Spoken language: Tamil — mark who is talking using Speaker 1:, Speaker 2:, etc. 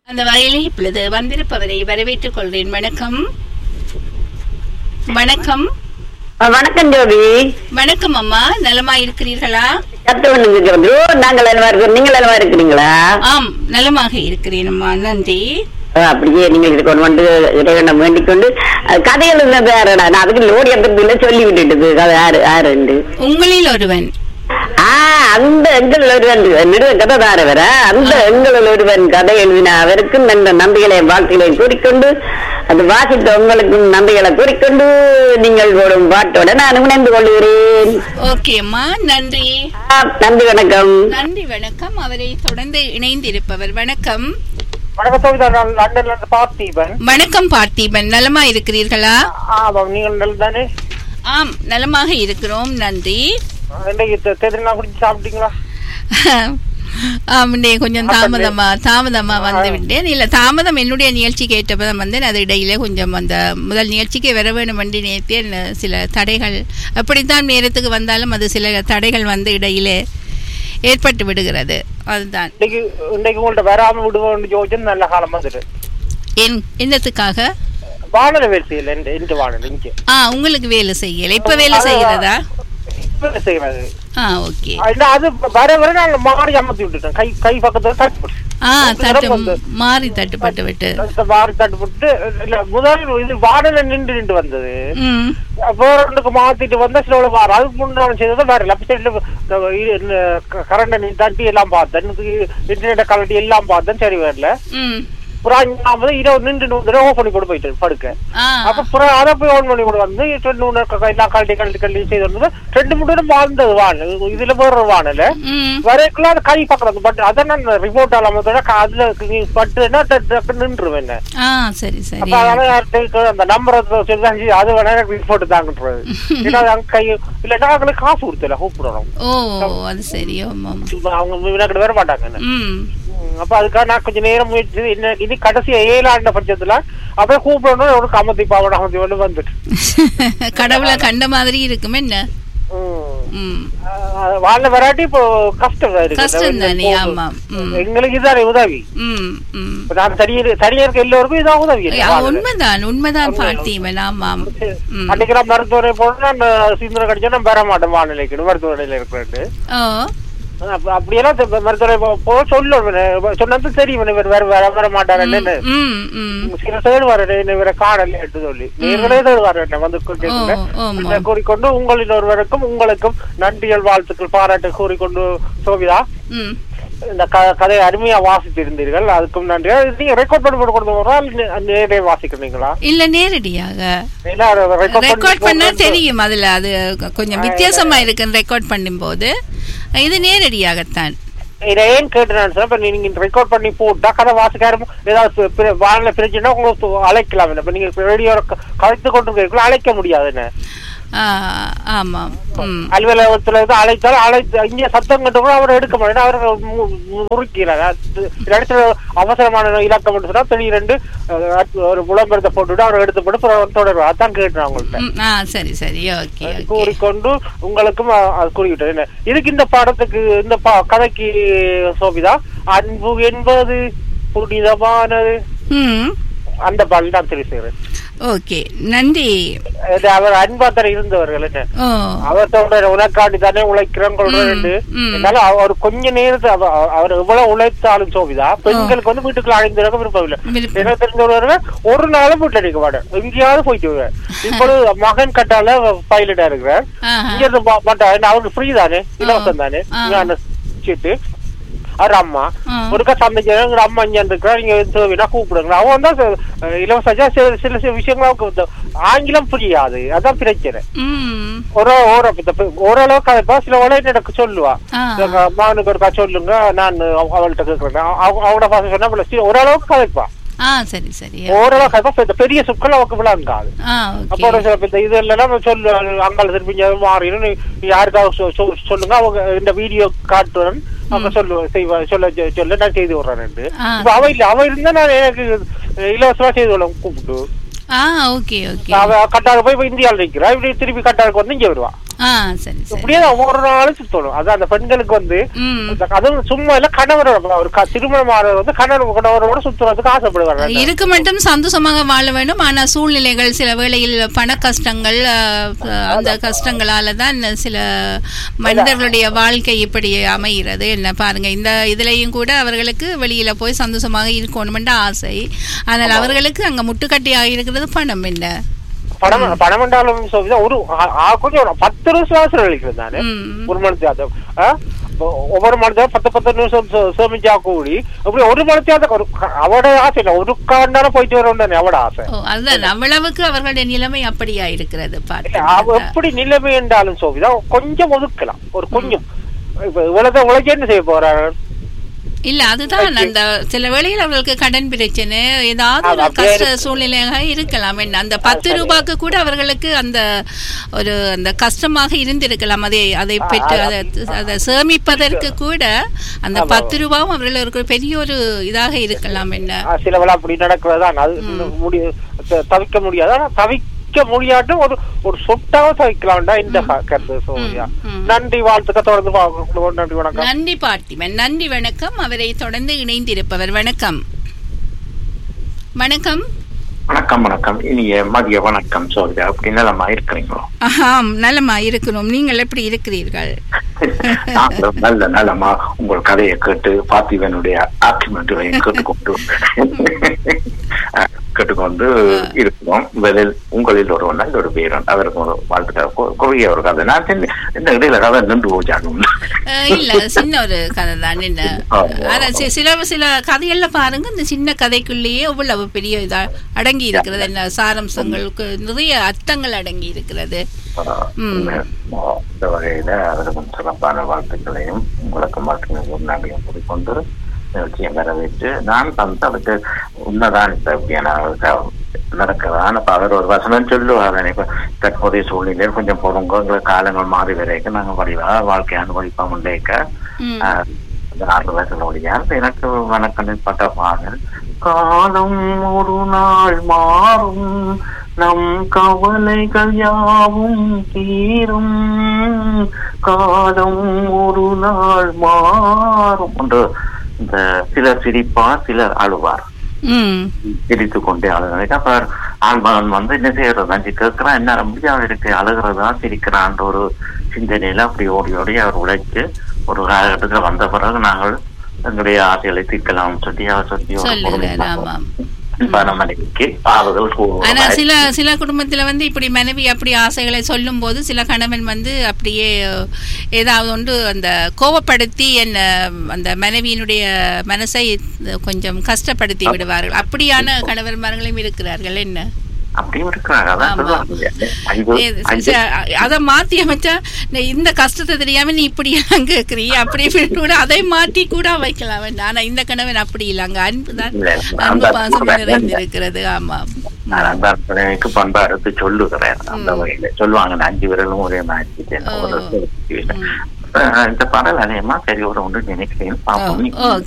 Speaker 1: அந்த வகையில் இப்பொழுது வந்திருப்பவரை வரவேற்றுக் கொள்கிறேன் வணக்கம் வணக்கம்
Speaker 2: ஆ, வணக்கம் ஜோதி
Speaker 1: வணக்கம் அம்மா நலமா இருக்கிறீர்களா
Speaker 2: கத்தவன் இருக்கிறது ஓ, நாங்கள் நலமா இருக்கிறோம் நீங்கள் நலமா இருக்கிறீங்களா
Speaker 1: ஆம் நலமாக இருக்கிறேன் அம்மா நன்றி
Speaker 2: ஆ, அப்படியே நீங்கள் இதுக்கு ஒன்று வந்து இறைவனை வேண்டிக் கொண்டு அது கதைகள் இருந்தது யாருடா நான் அதுக்கு லோடி எடுத்து சொல்லி விட்டுட்டு கதை யாரு யாருண்டு
Speaker 1: உங்களில் ஒருவன்
Speaker 2: ஆ அந்த எங்கள் ஒருவன் நெடுவ கதை தாரவர அந்த எங்கள் ஒருவன் கதை எழுதின அவருக்கும் நல்ல நம்பிக்கையை வாழ்க்கையை கூறிக்கொண்டு அது வாசித்த உங்களுக்கும் நம்பிக்கைகளை கூறிக்கொண்டு நீங்கள் போடும் பாட்டோட நான் இணைந்து கொள்கிறேன்
Speaker 1: ஓகே அம்மா நன்றி
Speaker 2: ஆ, நன்றி வணக்கம்
Speaker 1: நன்றி வணக்கம் அவரை தொடர்ந்து இணைந்திருப்பவர் வணக்கம்
Speaker 3: வணக்கம் சோவிதா நான் லண்டன்ல இருந்து பார்த்தீபன்
Speaker 1: வணக்கம் பார்த்திபன் நலமா இருக்கிறீர்களா
Speaker 3: ஆமாம் நீங்கள் நல்ல தானே
Speaker 1: ஆம் நலமாக இருக்கிறோம் நன்றி
Speaker 3: இன்றைக்கு தெ- தேதிலாம் குடிச்சு சாப்பிட்டீங்களா
Speaker 1: ஆம் இன்னைக்கு கொஞ்சம் தாமதமா தாமதமா வந்து விட்டேன் இல்ல தாமதம் என்னுடைய நிகழ்ச்சி கேட்டப்பதான் வந்தேன் அது இடையில கொஞ்சம் அந்த முதல் நிகழ்ச்சிக்கு வர வேண்டும் என்று நேர்த்தேன் சில தடைகள் அப்படித்தான் நேரத்துக்கு வந்தாலும் அது சில தடைகள் வந்து இடையிலே ஏற்பட்டு விடுகிறது அதுதான்
Speaker 3: இன்னைக்கு இன்னைக்கு உங்கள்ட்ட வராம விடுவோம்னு யோசிச்சு நல்ல காலம் வந்துட்டு
Speaker 1: என் என்னத்துக்காக
Speaker 3: வானல வேலை செய்யல இந்த இந்த வானல் இங்க
Speaker 1: ஆ உங்களுக்கு வேலை செய்யல இப்ப வேலை செய்கிறதா
Speaker 3: வேலை செய்யறது
Speaker 1: ஆ ஓகே
Speaker 3: இல்ல அது வர வர நான் மாறி அமர்த்தி விட்டுட்டேன் கை கை பக்கத்துல தட்டுப்பட்டு
Speaker 1: ஆ தட்டு
Speaker 3: வந்து.
Speaker 1: மாறி தட்டுப்பட்டு விட்டு
Speaker 3: மாறி தட்டுப்பட்டு இல்ல முதல் இது வானல நின்று நின்று வந்தது
Speaker 1: ம்
Speaker 3: வேற ஒன்றுக்கு மாத்திட்டு வந்தா சில வாரம் அதுக்கு முன்னாடி செய்தது வேற லெஃப்ட் சைட்ல கரண்ட நீ தட்டி எல்லாம் பார்த்தேன் இன்டர்நெட் கலட்டி எல்லாம் பார்த்தேன் சரி வரல
Speaker 1: ம்
Speaker 3: புறம் நான் வந்து இரவு நின்று நூறு ஓஃப் பண்ணி கொண்டு போயிட்டேன் படுக்க
Speaker 1: ஆ
Speaker 3: அப்ப புறம் அதை போய் ஆன் பண்ணி கொண்டு வந்து ரெண்டு மூணு க- எல்லாம் கழட்டி கழட்டி கழட்டி செய்து வந்தது ரெண்டு மூணு நேரம் வாழ்ந்தது வானல் இதுல வேற வானல
Speaker 1: ம்
Speaker 3: வரைக்குள்ள அது கை பக்கம் பட் அதை நான் ரிமோட் அலாமத்தோட அதுல நீ பட்டுன்னா டக்கு டக்கு நின்றுவேன்
Speaker 1: ஆ சரி சரி
Speaker 3: அப்ப அதனால யார்கிட்ட அந்த நம்பரை சொல்லி அது வேணா எனக்கு ரிப்போர்ட் தாங்கன்றது ஏன்னா அது அங்க கை இல்லைன்னா அவங்களுக்கு காசு கொடுத்தல கூப்பிடணும்
Speaker 1: ஓ அது சரி ஆமாம்
Speaker 3: இப்ப அவங்க வினாக்கிட்ட வர மாட்டாங்க என்ன.
Speaker 1: ம்
Speaker 3: ம், அப்ப அதுக்காக நான் கொஞ்சம் நேரம் முயற்சி செய்து என்ன இனி கடைசி ஏழாண்ட பட்சத்துல அப்படியே கூப்பிடணும் ஒரு கமத்தி பாவட கமத்தி வந்து வந்துட்டு
Speaker 1: கடவுளை கண்ட மாதிரி இருக்கும் என்ன
Speaker 3: ம்.
Speaker 1: ம்
Speaker 3: அஹ் வாழ்ல வராட்டி இப்போ கஷ்டம் தான் இருக்கு.
Speaker 1: கஷ்டம் தானே, ஆமாம். ம்.
Speaker 3: எங்களுக்கு இதானே உதவி
Speaker 1: ம் ம்
Speaker 3: இப்ப நான் தனியர் தனியாருக்கு எல்லோருக்கும் இதான் உதவி
Speaker 1: ஏ, ஆ, உண்மைதான் உண்மைதான் பார்த்தீவன் ஆமாம் ம்
Speaker 3: அன்னைக்கு நான் மருத்துவரை போனா நான் சீந்தரம் கடிச்சா நான் பெற மாட்டேன் வானிலைக்கு மருத்துவமனையில இருக்கிறேன்
Speaker 1: ஓ
Speaker 3: அப்படியெல்லாம் தெ- மருத்துவரை போ- போ சொல்லுவேன் சொன்னது தெரியும் இவர் வேற வர வர மாட்டாருன்னு
Speaker 1: ம் ம்
Speaker 3: சில தேடுவாரு இவரை காணல என்று சொல்லி நீங்களே தேடுவாரு என்ன வந்து
Speaker 1: ஓ
Speaker 3: கேட்குறேன்
Speaker 1: ஆமாம்
Speaker 3: இதை கூறிக்கொண்டு உங்களின் ஒருவருக்கும் உங்களுக்கும் நன்றிகள் வாழ்த்துக்கள் பாராட்டு கூறிக்கொண்டு சோபிதா
Speaker 1: ம்
Speaker 3: இந்த க- கதையை அருமையா வாசித்திருந்தீர்கள் அதுக்கும் நன்றி அது நீங்க ரெக்கார்ட் பண்ணி போட்டு கொடுத்து போறா நேரே வாசிக்கிறீங்களா
Speaker 1: இல்ல நேரடியாக
Speaker 3: ஏன்னா
Speaker 1: ரெக்கார்ட் பண்ணா தெரியும் அதுல அது கொஞ்சம் வித்தியாசமா இருக்கு ரெக்கார்ட் பண்ணும்போது இது நேரடியாகத்தான்
Speaker 3: இதை ஏன் கேட்டுனான்னு சொன்னா, இப்ப நீங்க ரெக்கார்ட் பண்ணி போட்டா கதை வாசிக்காரும் ஏதாவது பிர- வானிலை பிரச்சனை உங்களுக்கு அழைக்கலாம் என்ன. இப்ப நீங்க ரேடியோ கலைத்து கொண்டு இருக்கீங்களா அழைக்க முடியாது என்ன
Speaker 1: ஆ, ஆமாம் ம்
Speaker 3: அலுவலகத்துல இருந்து அழைத்தாலும் அழைத்து இங்க சத்தம் கட்டு கூட அவர் எடுக்க மாட்டேன் அவர் மு- மு- முறுக்கிறார் அது இடத்துல அவசரமான இலக்கம் என்று சொன்னா திடீரெண்டு அஹ், ஒரு விளம்பரத்தை போட்டுவிட்டு அவர் எடுத்து போட்டு அப்புறம் தொடர்வார் அதான் கேட்டேன் அவங்கள்ட்ட
Speaker 1: ம், ஆ சரி சரி ஓகே ஓகே
Speaker 3: கூறிக்கொண்டு உங்களுக்கும் அ- அது கூறிவிட்டது என்ன இதுக்கு இந்த படத்துக்கு இந்த ப- கதைக்கு சோபிதா அன்பு என்பது புனிதமானது
Speaker 1: ம்
Speaker 3: அந்த பாடல் நான் தெரிவு செய்கிறேன்
Speaker 1: ஓகே நன்றி
Speaker 3: இது அவர் அன்பாத்தர இருந்தவர்கள் என்ன
Speaker 1: ஓ
Speaker 3: அவர் சொல்ற உனக்காண்டி தானே உழைக்கிறோம் கொள்றேன்
Speaker 1: ம்.
Speaker 3: என்னால அவர் கொஞ்ச நேரத்து அவ- அவர் எவ்வளவு உழைத்தாலும் சோபிதா பெண்களுக்கு வந்து வீட்டுக்குள்ள அழைந்திருக்க விருப்பம் இல்லை
Speaker 1: விருப்பம்.
Speaker 3: எனக்கு தெரிஞ்சவர் ஒரு நாளும் வீட்டுல நிற்க மாட்டேன் எங்கேயாவது போயிட்டு வருவேன் இப்பொழுது மகன் கட்டால பைலட்டா இருக்கிறார்
Speaker 1: ஆஹா.
Speaker 3: இங்க இருந்து பா- மாட்டா ஏன்னா அவருக்கு ஃப்ரீ தானே இலவசம் தானே
Speaker 1: ஆ.
Speaker 3: இங்க அந்த சீட்டு அவர் அம்மா
Speaker 1: ஆ.
Speaker 3: ஒருக்கா சந்தைக்கு எங்க அம்மா இங்க இருக்கிறா நீங்க தேவைன்னா கூப்பிடுங்க அவன் தான் இலவசம் சில சில சில விஷயங்கள் அவனுக்கு இந்த ஆங்கிலம் புரியாது அதான் பிரச்சனை
Speaker 1: ம்
Speaker 3: ஒரு ஒரு ஓரளவுக்கு கதைப்பா சில உலக எனக்கு சொல்லுவா
Speaker 1: ஆ.
Speaker 3: எங்க மகனுக்கு ஒருக்கா சொல்லுங்க நான் அவ- அவள்கிட்ட கேட்கறேன் அவ- அவனோட பாச சொன்னா அவள சில- ஓரளவுக்கு கதைப்பா
Speaker 1: ஆ சரி சரி
Speaker 3: ஓரளவுக்கு கதைப்பா இந்த பெரிய சொற்கள் அவக்கு விளங்காது
Speaker 1: ஆ
Speaker 3: அப்போ
Speaker 1: ஓகே
Speaker 3: ஒரு சில இந்த இது இல்லைன்னா சொல்லு அங்கால திருப்பி இங்க மாறிடும் நீ யாருக்காவது சொ- சொ- சொல்லுங்க அவங்க இந்த வீடியோ காட்டுறேன் அவங்க சொல்லு செய்வா சொல்ல சொல்ல நான் செய்து விடுறேன்
Speaker 1: ஆ.
Speaker 3: இப்ப அவ இல்ல அவ இருந்தா நான் எனக்கு இலவசமா செய்து விடுவேன் கூப்பிட்டு
Speaker 1: ஆ ஓகே ஓகே
Speaker 3: அவ கட்டாருக்கு போய் இப்ப இந்தியாவில் நிக்கிறா இப்படி திருப்பி கட்டாருக்கு வந்து இங்க வருவா
Speaker 1: ஆ சரி சரி
Speaker 3: இப்படியே ஒவ்வொரு நாளும் சுத்தணும் அது அந்த பெண்களுக்கு வந்து
Speaker 1: ம்
Speaker 3: இந்த- அதுவும் சும்மா இல்ல கணவரோட ஒரு க- திருமணமானவர் வந்து கணவர் கணவரோட சுத்துறதுக்கு ஆசைப்படுவாங்க
Speaker 1: இருக்கு மட்டும் சந்தோஷமாக வாழ வேண்டும் ஆனா சூழ்நிலைகள் சில வேளையில் பண கஷ்டங்கள் அஹ், அந்த கஷ்டங்களால தான் சில மனிதர்களுடைய வாழ்க்கை இப்படி அமைகிறது என்ன பாருங்க இந்த இதுலயும் கூட அவர்களுக்கு வெளியில போய் சந்தோஷமாக இருக்கணும்ன்ற ஆசை ஆனால் அவர்களுக்கு அங்க முட்டுக்கட்டியாக இருக்கிறது பணம் என்ன
Speaker 3: பணம் பணம் என்றாலும் சொல்லிதான் ஒரு ஆ- ஆ- கொஞ்சம் ஒரு பத்து நிமிஷம் அவசரம் அளிக்கிறது தானே
Speaker 1: ம்.
Speaker 3: ஒரு மணித்தியாவது ஒவ்வொரு மணித்தியாவது பத்து பத்து நிமிஷம் சே- சேமிச்சா கூடி அப்படி ஒரு மணித்தியாவது ஒரு க- அவட ஆசை இல்லை ஒரு காண்டான போயிட்டு வரும் தானே அவட ஆசை
Speaker 1: ஓ, அதுதான் அவ்வளவுக்கு அவர்களுடைய நிலைமை அப்படியா இருக்கிறது
Speaker 3: அவ
Speaker 1: பார்த்து
Speaker 3: எப்படி நிலைமை என்றாலும் சோவிதான் கொஞ்சம் ஒதுக்கலாம் ஒரு கொஞ்சம் இப்ப இவ்வளவு உழைச்சு என்ன செய்ய போறாரு
Speaker 1: இல்ல அதுதான் அந்த சில வேளையில் அவர்களுக்கு கடன் பிரச்சனை ஏதாவது ஒரு
Speaker 3: அது அப்படியே
Speaker 1: கஷ்ட
Speaker 3: இருக்கு.
Speaker 1: சூழ்நிலையாக இருக்கலாம் என்ன அந்த பத்து ரூபாய்க்கு கூட அவர்களுக்கு அந்த ஒரு அந்த கஷ்டமாக இருந்திருக்கலாம் அதை அதை பெற்று அதை அதை சேமிப்பதற்கு கூட அந்த
Speaker 3: ஆமா.
Speaker 1: பத்து ரூபாவும் அவர்களுக்கு பெரிய ஒரு இதாக இருக்கலாம் என்ன
Speaker 3: ஆ, சில வேளை அப்படி நடக்கிறதான் அது முடி த- தவிர்க்க முடியாது ஆனா தவிக்க முடியாட்டும் ஒரு ஒரு சொட்டாக தவிக்கலாம்டா இந்த க- கருத்து சோவியா
Speaker 1: ம்.
Speaker 3: நன்றி வாழ்த்துக்க தொடர்ந்து பார்க்கணும் நன்றி வணக்கம்
Speaker 1: நன்றி பார்த்திபன் நன்றி வணக்கம் அவரை தொடர்ந்து இணைந்திருப்பவர் வணக்கம் வணக்கம்
Speaker 4: வணக்கம் வணக்கம் இனிய மதிய வணக்கம் சோதரி அப்படி நலமா இருக்கிறீங்களோ
Speaker 1: ஆம் நலமா இருக்கிறோம் நீங்கள் எப்படி இருக்கிறீர்கள்
Speaker 4: நாங்களும் நல்ல நலமா உங்கள் கதையை கேட்டு பார்த்திபனுடைய ஆர்குமெண்ட்களையும் கேட்டுக்கொண்டு அஹ், கேட்டுக்கொண்டு இருக்கிறோம் முதலில் உங்களில் ஒரு நல்ல ஒரு வீரன் அவருக்கு ஒரு வாழ்த்துக்கள் கு- குறுகிய ஒரு கதை நான் சின்ன- இந்த இடையில கதை நின்று போச்சாகும்
Speaker 1: அஹ் இல்ல சின்ன ஒரு கதை தான் என்ன
Speaker 4: ஆமா.
Speaker 1: ஆனா சி- சில சில கதைகள்ல பாருங்க இந்த சின்ன கதைக்குள்ளேயே எவ்வளவு பெரிய இதா அடங்கி இருக்கிறது என்ன சாரம்சங்களுக்கு நிறைய அர்த்தங்கள் அடங்கி இருக்கிறது ம்.
Speaker 4: இந்த வகையில அவருக்கும் சிறப்பான வாழ்த்துக்களையும் உங்களுக்கு மட்டும் ஒரு நன்றியும் கூறிக்கொண்டு நிகழ்ச்சியை வரவேற்று நான் வந்து அதுக்கு உண்மைதான் இப்ப இப்படியான நடக்கிறதான இப்ப அவர் ஒரு வசனம் சொல்லுவார் இப்ப தற்போதைய சூழ்நிலையில் கொஞ்சம் பொறுங்க எங்களுக்கு காலங்கள் மாறி வரைக்கும் நாங்க வடிவா வாழ்க்கை அனுபவிப்போம் உள்ளேக்க
Speaker 1: ம்.
Speaker 4: ஆறு வயசுலோடியார் எனக்கு வணக்கத்தில் பட்ட பாடல் காலம் ஒரு நாள் மாறும் நம் கவலைகள் யாவும் தீரும் காலம் ஒரு நாள் மாறும் என்று இந்த சிலர் சிரிப்பார் சிலர் அழுவார்
Speaker 1: ம்
Speaker 4: சிரித்து கொண்டே அழுகிறேன் அப்ப ஆழ்மகன் வந்து என்ன செய்யறது அஞ்சு கேட்கிறான் என்ன முடியாது இருக்கு அழுகிறதா சிரிக்கிறான்ற ஒரு சிந்தனையில அப்படி ஓடி ஓடி அவர் உழைச்சு ஒரு காலகட்டத்துல வந்த பிறகு நாங்கள் எங்களுடைய ஆசைகளை தீர்க்கலாம் சொல்லி அவர் சொல்லி ஒரு
Speaker 1: சொல்லுகிறார் ஆமாம்
Speaker 4: அன்பான மனைவிக்கு ஆறுதல்
Speaker 1: ஆனா
Speaker 4: கூறுவார்.
Speaker 1: சில சில குடும்பத்துல வந்து இப்படி மனைவி அப்படி ஆசைகளை சொல்லும் போது சில கணவன் வந்து அப்படியே அஹ், ஏதாவது ஒன்று அந்த கோபப்படுத்தி என்ன அந்த மனைவியினுடைய மனசை கொஞ்சம் கஷ்டப்படுத்தி விடுவார்கள் அப்படியான கணவன்மார்களும் இருக்கிறார்கள் என்ன
Speaker 4: அப்படியும் இருக்கிறாங்க அதான்
Speaker 1: ஆமா.
Speaker 4: சொல்லுவாங்க ஐந்து-
Speaker 1: ஏ, ச-
Speaker 4: ஐந்து-
Speaker 1: ச- அத மாத்தி அமைச்சா நீ இந்த கஷ்டத்தை தெரியாம நீ இப்படி எல்லாம் கேக்குறீ அப்படி இப்படி கூட அதை மாற்றி கூட வைக்கலாம் வேண்டாம். ஆனா இந்த கணவன் அப்படி இல்லை அங்க அன்பு தான்
Speaker 4: இல்ல,
Speaker 1: அன்பு
Speaker 4: அந்த
Speaker 1: பாசம்
Speaker 4: அன்பு
Speaker 1: நிறைந்திருக்கிறது ஆமா
Speaker 4: நான் அந்த பிள்ளைக்கு பண்பா எடுத்து சொல்லுகிறேன் அந்த வகையில சொல்லுவாங்க இந்த அஞ்சு விரலும் ஒரே மாதிரி
Speaker 1: ஓ.
Speaker 4: ஒரு situation. அஹ் இந்த பாடல் அதேமா சரி ஒரு ஒன்று நினைக்கிறேன்
Speaker 1: ஓ
Speaker 4: பார்ப்போம்
Speaker 1: ஓ